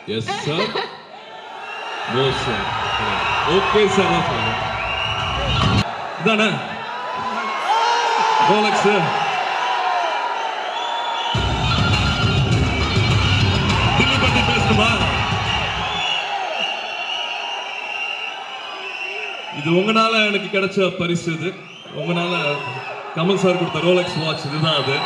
S sir no sir okay sir இதானே Rolex Dilli பத்தி பேசணுமா இது உங்களால எனக்கு கிடைச்ச பரிசு இது உங்களால கமல் சார் கொடுத்த ரோலக்ஸ் வாட்ச் இதுதான் அது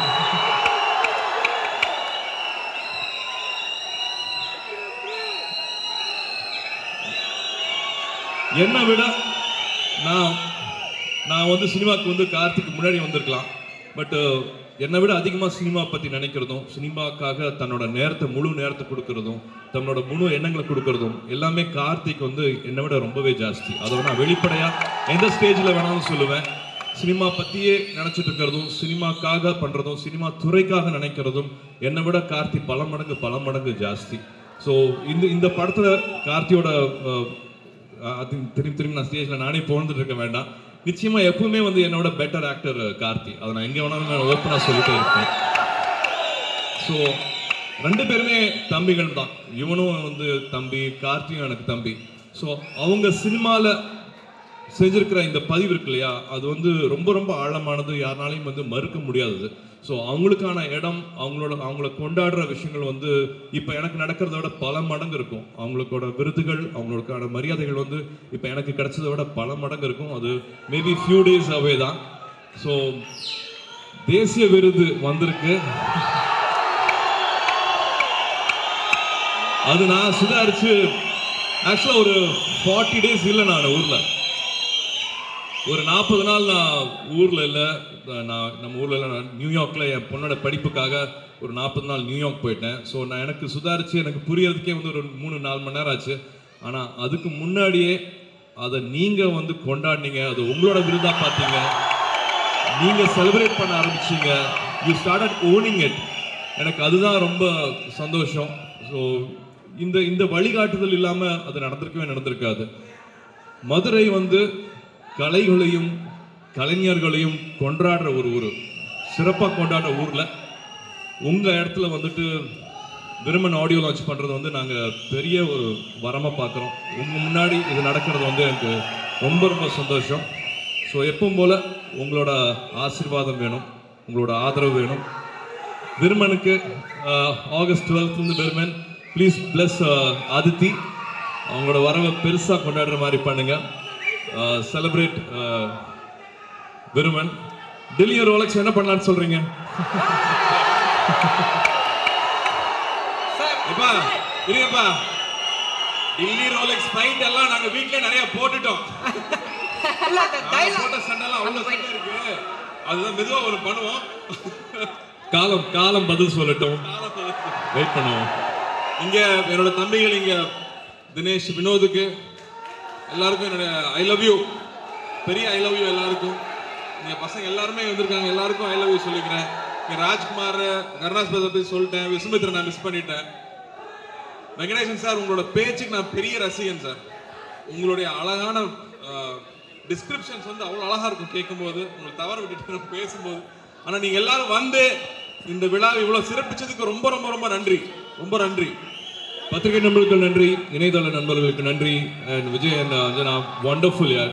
என்னை விட நான் நான் வந்து சினிமாவுக்கு வந்து கார்த்திக் முன்னாடி வந்திருக்கலாம் பட் என்னை விட அதிகமாக சினிமா பற்றி நினைக்கிறதும் சினிமாக்காக தன்னோட நேரத்தை முழு நேரத்தை கொடுக்கறதும் தன்னோட முழு எண்ணங்களை கொடுக்கறதும் எல்லாமே கார்த்திக் வந்து என்னை விட ரொம்பவே ஜாஸ்தி அதை நான் வெளிப்படையாக எந்த ஸ்டேஜில் வேணாலும் சொல்லுவேன் சினிமா பற்றியே நினச்சிட்டு இருக்கிறதும் சினிமாக்காக பண்ணுறதும் சினிமா துறைக்காக நினைக்கிறதும் என்னை விட கார்த்தி பல மடங்கு பல மடங்கு ஜாஸ்தி ஸோ இந்த இந்த படத்தில் கார்த்தியோட அஹ், அது திரும்பி திரும்பி நான் ஸ்டேஜில் நானே புகழ்ந்துட்டு இருக்க வேண்டாம் நிச்சயமா எப்பவுமே வந்து என்னோட பெட்டர் ஆக்டர் கார்த்தி அதை நான் எங்க வேணாலும் நான் ஓப்பனாக சொல்லிட்டே இருப்பேன் ஸோ ரெண்டு பேருமே தம்பிகள் தான் இவனும் வந்து தம்பி கார்த்தியும் எனக்கு தம்பி ஸோ அவங்க சினிமாவில் செஞ்சிருக்கிற இந்த பதிவு இருக்கு இல்லையா அது வந்து ரொம்ப ரொம்ப ஆழமானது யாருனாலையும் வந்து மறுக்க முடியாதது ஸோ அவங்களுக்கான இடம் அவங்களோட அவங்கள கொண்டாடுற விஷயங்கள் வந்து இப்போ எனக்கு நடக்கிறத விட பல மடங்கு இருக்கும் அவங்களுக்கோட விருதுகள் அவங்களுக்கான மரியாதைகள் வந்து இப்போ எனக்கு கிடைச்சதை விட பல மடங்கு இருக்கும் அது மேபி ஃபியூ டேஸ் அவே தான் ஸோ தேசிய விருது வந்திருக்கு அது நான் சுதாரிச்சு ஆக்சுவலாக ஒரு ஃபார்ட்டி டேஸ் இல்லை நான் ஊரில் ஒரு நாற்பது நாள் நான் ஊரில் இல்லை நான் நம்ம ஊரில் இல்லை நான் நியூயார்க்கில் என் பொண்ணோட படிப்புக்காக ஒரு நாற்பது நாள் நியூயார்க் போயிட்டேன் ஸோ நான் எனக்கு சுதாரித்து எனக்கு புரியறதுக்கே வந்து ஒரு மூணு நாலு மணி நேரம் ஆச்சு ஆனால் அதுக்கு முன்னாடியே அதை நீங்கள் வந்து கொண்டாடினீங்க அது உங்களோட விருதாக பார்த்தீங்க நீங்கள் செலிப்ரேட் பண்ண ஆரம்பிச்சீங்க யூ ஸ்டார்டட் ஓனிங் இட் எனக்கு அதுதான் ரொம்ப சந்தோஷம் ஸோ இந்த இந்த வழிகாட்டுதல் இல்லாமல் அது நடந்திருக்கவே நடந்திருக்காது மதுரை வந்து கலைகளையும் கலைஞர்களையும் கொண்டாடுற ஒரு ஊர் சிறப்பாக கொண்டாடுற ஊரில் உங்கள் இடத்துல வந்துட்டு விருமன் ஆடியோ லான்ச் பண்ணுறது வந்து நாங்கள் பெரிய ஒரு வரமாக பார்க்குறோம் உங்கள் முன்னாடி இது நடக்கிறது வந்து எனக்கு ரொம்ப ரொம்ப சந்தோஷம் ஸோ எப்பவும் போல் உங்களோட ஆசீர்வாதம் வேணும் உங்களோட ஆதரவு வேணும் விருமனுக்கு ஆஹ், ஆகஸ்ட் டுவெல்த்லேருந்து விருமன் ப்ளீஸ் ப்ளஸ் அதித்தி அவங்களோட வரவை பெருசாக கொண்டாடுற மாதிரி பண்ணுங்க செலிப்ரேட் விருமன் டெல்லி ரோலக்ஸ் என்ன பண்ணலாம்னு சொல்றீங்க எப்பா இருங்கப்பா டில்லி ரோலெக்ஸ் ஃபைட் எல்லாம் நாங்க வீட்ல நிறைய போட்டுட்டோம் இல்ல அந்த நாங்க dialogue. போட்ட சண்டைலாம் அவ்வளவு சண்டை இருக்கு அதுதான் மெதுவா ஒரு பண்ணுவோம் காலம் காலம் பதில் சொல்லட்டும் வெயிட் பண்ணுவோம் இங்க என்னோட தம்பிகள் இங்க தினேஷ் வினோதுக்கு எல்லாருக்கும் என்னோட ஐ லவ் யூ பெரிய ஐ லவ் யூ எல்லாருக்கும் இங்க பசங்க எல்லாருமே வந்திருக்காங்க எல்லாருக்கும் ஐ லவ் யூ சொல்லிக்கிறேன் இங்க ராஜ்குமார் கருணாஸ் பிரதர் பத்தி சொல்லிட்டேன் விஸ்மித்ரை நான் மிஸ் பண்ணிட்டேன் வெங்கடேசன் சார் உங்களோட பேச்சுக்கு நான் பெரிய ரசிகன் சார் உங்களுடைய அழகான டிஸ்கிரிப்ஷன்ஸ் வந்து அவ்வளோ அழகா இருக்கும் கேட்கும்போது உங்களுக்கு தவற விட்டுட்டு நான் பேசும்போது ஆனா நீங்க எல்லாரும் வந்து இந்த விழாவை இவ்வளவு சிறப்பிச்சதுக்கு ரொம்ப ரொம்ப ரொம்ப நன்றி ரொம்ப நன்றி பத்திரிகை நண்பர்களுக்கு நன்றி இணையதள நண்பர்களுக்கு நன்றி and Vijay and Anjana wonderful யார்